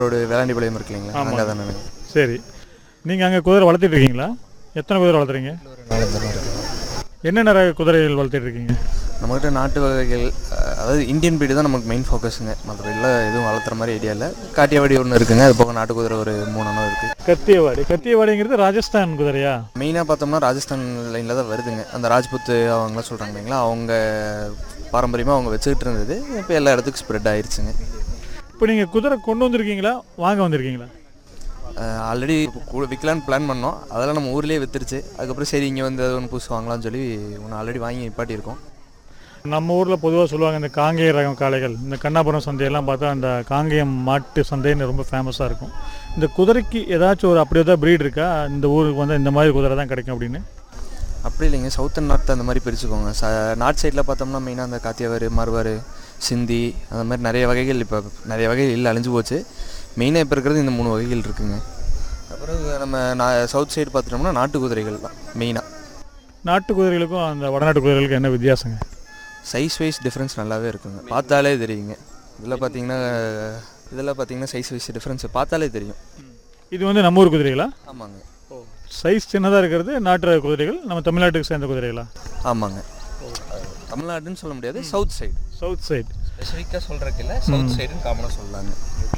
Road வேளாண்டிபாளையம் இருக்கு இல்லைங்களா ஆமாம். அங்கே தானே சரி நீங்கள் அங்கே குதிரை வளர்த்துட்டு இருக்கீங்களா எத்தனை குதிரை வளர்த்துறீங்க ஒரு நாலஞ்சு தான் இருக்குது என்னென்ன ரக குதிரைகள் வளர்த்துட்டு இருக்கீங்க நம்மகிட்ட நாட்டு வகைகள் அஹ், அதாவது இந்தியன் பீடு தான் நமக்கு மெயின் ஃபோக்கஸுங்க மற்றபடிலாம் எதுவும் வளர்த்துற மாதிரி ஐடியா இல்லை காட்டியாவாடி ஒன்று இருக்குங்க அது போக நாட்டு குதிரை ஒரு மூணு அண்ணா இருக்குது கத்தியவாடி கத்தியவாடிங்கிறது ராஜஸ்தான் குதிரையா மெயினாக பார்த்தோம்னா ராஜஸ்தான் லைனில் தான் வருதுங்க அந்த ராஜ்புத் அவங்களாம் சொல்கிறாங்க இல்லைங்களா அவங்க பாரம்பரியமாக அவங்க வச்சுக்கிட்டு இருந்தது இப்போ எல்லா இடத்துக்கும் ஸ்ப்ரெட் ஆயிருச்சுங்க இப்போ நீங்கள் குதிரை கொண்டு வந்திருக்கீங்களா வாங்க வந்திருக்கீங்களா ஆல்ரெடி விற்கலான்னு பிளான் பண்ணோம் அதெல்லாம் நம்ம ஊர்லேயே வித்துருச்சு அதுக்கப்புறம் சரி இங்கே வந்து அது ஒன்று புதுசு வாங்கலாம்னு சொல்லி ஒன்று ஆல்ரெடி வாங்கி நிப்பாட்டியிருக்கோம் நம்ம ஊரில் பொதுவாக சொல்லுவாங்க இந்த காங்கேய ரகம் காளைகள் இந்த கண்ணாபுரம் சந்தையெல்லாம் பார்த்தா அந்த காங்கேயம் மாட்டு சந்தைன்னு ரொம்ப ஃபேமஸாக இருக்கும் இந்த குதிரைக்கு ஏதாச்சும் ஒரு அப்படி ஏதாவது ப்ரீட் இருக்கா இந்த ஊருக்கு வந்து இந்த மாதிரி குதிரை தான் கிடைக்கும் அப்படின்னு அப்படி இல்லைங்க சவுத் அண்ட் நார்த் அந்த மாதிரி பிரிச்சுக்கோங்க ச நார்த் சைடில் பார்த்தோம்னா மெயினாக அந்த காத்தியாவார் மறுவார் சிந்தி அந்த மாதிரி நிறைய வகைகள் இப்போ நிறைய வகைகள் இல்லை அழிஞ்சு போச்சு மெயினாக இப்போ இருக்கிறது இந்த மூணு வகைகள் இருக்குங்க அப்புறம் நம்ம நான் சவுத் சைடு பார்த்துட்டோம்னா நாட்டு குதிரைகள் தான் மெயினாக நாட்டு குதிரைகளுக்கும் அந்த வடநாட்டு குதிரைகளுக்கும் என்ன வித்தியாசங்க சைஸ் வைஸ் டிஃப்ரென்ஸ் நல்லாவே இருக்குங்க பார்த்தாலே தெரியுங்க இதில் பார்த்தீங்கன்னா இதில் பார்த்தீங்கன்னா சைஸ் வைஸ் டிஃப்ரென்ஸ் பார்த்தாலே தெரியும் இது வந்து நம்ம ஊர் குதிரைகளா ஆமாங்க சைஸ் சின்னதாக இருக்கிறது நாட்டு ரக குதிரைகள் நம்ம தமிழ்நாட்டுக்கு சேர்ந்த குதிரைகளா ஆமாங்க தமிழ்நாடுன்னு சொல்ல முடியாது சவுத் சைடு சவுத் சைடு ஸ்பெசிஃபிக்காக சொல்கிறதுக்கு இல்லை சவுத் சைடுன்னு காமனாக சொல்லலாங்க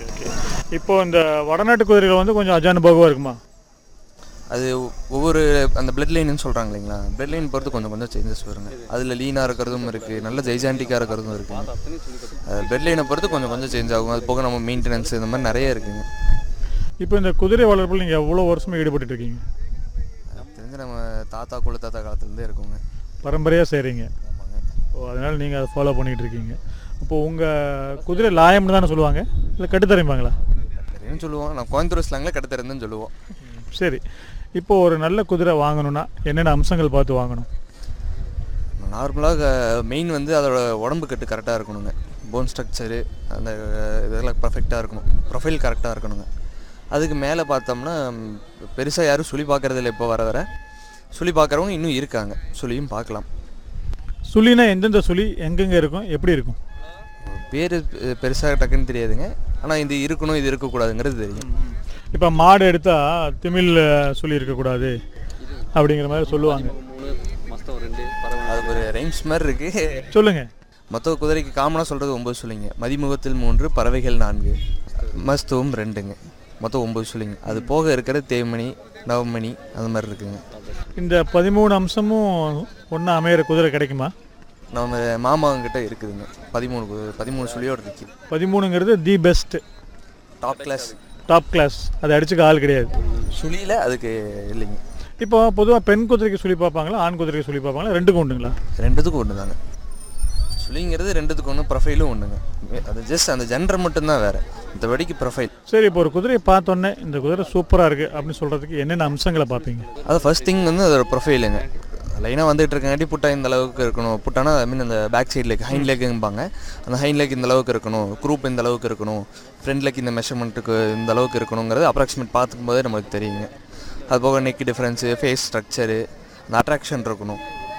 இப்போ இந்த வடநாட்டு குதிரைகள் வந்து கொஞ்சம் அஜானுபவமாக இருக்குமா அது ஒவ்வொரு அந்த பிளட் லைன்னு சொல்கிறாங்க இல்லைங்களா பிளட் லைன் பொறுத்து கொஞ்சம் கொஞ்சம் சேஞ்சஸ் வருங்க அதில் லீனாக இருக்கிறதும் இருக்குது நல்ல ஜெய்ஜாண்டிக்காக இருக்கிறதும் இருக்குங்க பிளட் லைனை பொறுத்து கொஞ்சம் கொஞ்சம் சேஞ்ச் ஆகும் அது போக நம்ம மெயின்டெனன்ஸ் இந்த மாதிரி நிறைய இருக்குங்க இப்போ இந்த குதிரை வளர்ப்பில் நீங்கள் எவ்வளோ வருஷமாக ஈடுபட்டு இருக்கீங்க எனக்கு தெரிஞ்சு நம்ம தாத்தா குல தாத்தா காலத்துலேருந்தே இருக்குங்க பரம்பரையாக செய்கிறீங்க ஆமாங்க ஓ அதனால் நீங்கள் அதை ஃபாலோ பண்ணிகிட்டு இருக்கீங்க இப்போ உங்கள் குதிரை லாயம்னு தானே சொல்லுவாங்க இல்லை கட்டுத்தரைம்பாங்களா தெரியும் சொல்லுவோம் நான் கோயம்புத்தூர் ஸ்லாங்கில் கட்டுத்தரதுன்னு சொல்லுவோம் சரி இப்போ ஒரு நல்ல குதிரை வாங்கணும்னா என்னென்ன அம்சங்கள் பார்த்து வாங்கணும் நார்மலாக மெயின் வந்து அதோட உடம்பு கட்டு கரெக்டாக இருக்கணுங்க போன் ஸ்ட்ரக்சரு அந்த இதெல்லாம் பர்ஃபெக்டாக இருக்கணும் ப்ரொஃபைல் கரெக்டாக இருக்கணுங்க அதுக்கு மேலே பார்த்தோம்னா பெருசாக யாரும் சுழி பார்க்குறதில்ல இப்போ வர வர சுழி பார்க்குறவங்க இன்னும் இருக்காங்க சுழியும் பார்க்கலாம் சுழினா எந்தெந்த சுழி எங்கெங்கே இருக்கும் எப்படி இருக்கும் பேர் பெருசாக டக்குன்னு தெரியாதுங்க ஆனால் இது இருக்கணும் இது இருக்கக்கூடாதுங்கிறது தெரியும் இப்போ மாடு எடுத்தால் திமிழ் சுழி இருக்கக்கூடாது அப்படிங்கிற மாதிரி சொல்லுவாங்க அது ஒரு ரைம்ஸ் மாதிரி இருக்குது சொல்லுங்கள் மொத்த குதிரைக்கு காமனாக சொல்கிறது ஒம்பது சொல்லிங்க மதிமுகத்தில் மூன்று பறவைகள் நான்கு மஸ்துவம் ரெண்டுங்க மொத்தம் ஒம்பது சொல்லிங்க அது போக இருக்கிற தேய்மணி நவமணி அந்த மாதிரி இருக்குங்க இந்த பதிமூணு அம்சமும் ஒன்றா அமையிற குதிரை கிடைக்குமா நம்ம மாமாங்கிட்ட இருக்குதுங்க பதிமூணு கு- பதிமூணு சுழியோடு இருக்குது பதிமூணுங்கிறது the best top class top class அதை அடிச்சுக்க ஆள் கிடையாது சுழியில் அதுக்கு இல்லைங்க இப்போ பொதுவாக பெண் குதிரைக்கு சொல்லி பார்ப்பாங்களா ஆண் குதிரைக்கு சொல்லி பார்ப்பாங்களா ரெண்டுக்கும் உண்டுங்களா ரெண்டுத்துக்கும் ஒன்று தாங்க சுழிங்கிறது ரெண்டுத்துக்கும் ஒன்று ப்ரொஃபைலும் ஒன்றுங்க அது ஜஸ்ட் அந்த ஜென்டர் மட்டும்தான் வேறு மற்றபடிக்கு ப்ரொஃபைல் சரி இப்போ ஒரு குதிரையை பார்த்தோன்னே இந்த குதிரை சூப்பராக இருக்குது அப்படின்னு சொல்கிறதுக்கு என்னென்ன அம்சங்களை பார்ப்பீங்க அது ஃபர்ஸ்ட் திங் வந்து அதோட ப்ரொஃபைலுங்க லைனாக வந்துட்டு இருக்கங்காட்டி புட்டா இந்த அளவுக்கு இருக்கணும் புட்டானா ஐ மீன் அந்த பேக் சைடு லெக் ஹைண்ட் லெக்கும்பாங்க அந்த ஹைண்ட் லெக் இந்த அளவுக்கு இருக்கணும் குரூப் இந்த அளவுக்கு இருக்கணும் ஃப்ரண்ட் லெக் இந்த மெஷர்மெண்ட்டுக்கு இந்த அளவுக்கு இருக்கணுங்கிறது அப்ராக்சிமேட் பார்த்துக்கும் போதே நமக்கு தெரியுங்க அது போக நெக் டிஃப்ரென்ஸு ஃபேஸ் ஸ்ட்ரக்சரு அந்த அட்ராக்ஷன் இருக்கணும்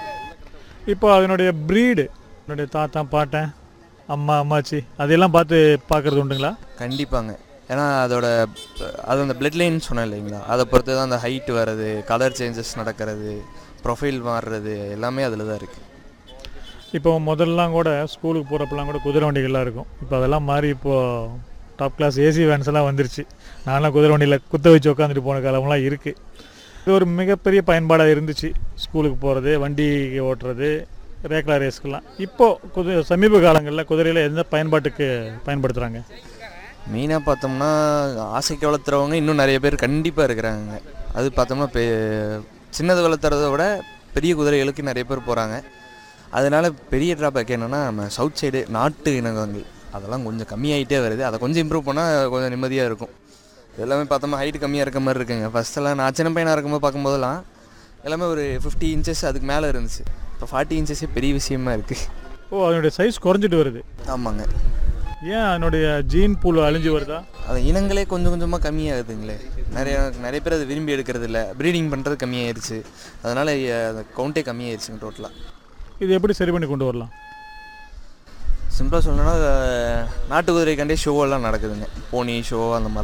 இப்போ அதனுடைய ப்ரீடு என்னுடைய தாத்தா பாட்டன் அம்மா அம்மாச்சி அதையெல்லாம் பார்த்து பார்க்குறது உண்டுங்களா கண்டிப்பாங்க ஏன்னா அதோட அது அந்த பிளட் லைன் சொன்னேன் இல்லைங்களா அதை பொறுத்து தான் அந்த ஹைட் வர்றது கலர் சேஞ்சஸ் நடக்கிறது ப்ரொஃபைல் மாறுறது எல்லாமே அதில் தான் இருக்குது இப்போ முதல்லாம் கூட ஸ்கூலுக்கு போகிறப்பெல்லாம் கூட குதிரை வண்டிகள்லாம் இருக்கும் இப்போ அதெல்லாம் மாறி இப்போது டாப் கிளாஸ் ஏசி வேன்ஸ் எல்லாம் வந்துருச்சு நான்லாம் குதிரை வண்டியில் குத்த வச்சு உட்காந்துட்டு போன காலம்லாம் இருக்குது இது ஒரு மிகப்பெரிய பயன்பாடாக இருந்துச்சு ஸ்கூலுக்கு போகிறது வண்டி ஓட்டுறது ரேக்லா ரேஸ்க்கெல்லாம் இப்போது குதிரை சமீப காலங்களில் குதிரையில் எந்த பயன்பாட்டுக்கு பயன்படுத்துகிறாங்க மெயினாக பார்த்தோம்னா ஆசைக்கு வளர்த்துறவங்க இன்னும் நிறைய பேர் கண்டிப்பாக இருக்கிறாங்க அது பார்த்தோம்னா பெ சின்னது வளர்த்துறத விட பெரிய குதிரைகளுக்கு நிறைய பேர் போகிறாங்க அதனால பெரிய ட்ராபேக் என்னென்னா நம்ம சவுத் சைடு நாட்டு இனங்கள் அதெல்லாம் கொஞ்சம் கம்மியாயிட்டே வருது அதை கொஞ்சம் இம்ப்ரூவ் பண்ணால் கொஞ்சம் நிம்மதியாக இருக்கும் எல்லாமே பார்த்தோம்னா ஹைட் கம்மியாக இருக்க மாதிரி இருக்குங்க ஃபஸ்ட்டெல்லாம் நான் சின்ன பையனாக இருக்கும்போது பார்க்கும்போதெல்லாம் எல்லாமே ஒரு ஃபிஃப்டி இன்ச்சஸ் அதுக்கு மேலே இருந்துச்சு இப்போ ஃபார்ட்டி இன்ச்சஸே பெரிய விஷயமா இருக்குது ஓ அதனுடைய சைஸ் குறைஞ்சிட்டு வருது ஆமாங்க ஏன் அதனுடைய ஜீன் பூல் அழிஞ்சு வருதா அது இனங்களே கொஞ்சம் கொஞ்சமாக கம்மியாகுதுங்களே நிறைய நிறைய பேர் அதை விரும்பி எடுக்கிறது இல்லை ப்ரீடிங் பண்ணுறது கம்மியாயிருச்சு அதனால் அந்த கவுண்டே கம்மியாயிருச்சுங்க டோட்டலாக இது எப்படி சரி பண்ணி கொண்டு வரலாம் சிம்பிளாக சொல்லணும்னா அஹ், நாட்டு குதிரைக்காண்டே ஷோ எல்லாம் நடக்குதுங்க போனி ஷோ அந்த மாதிரி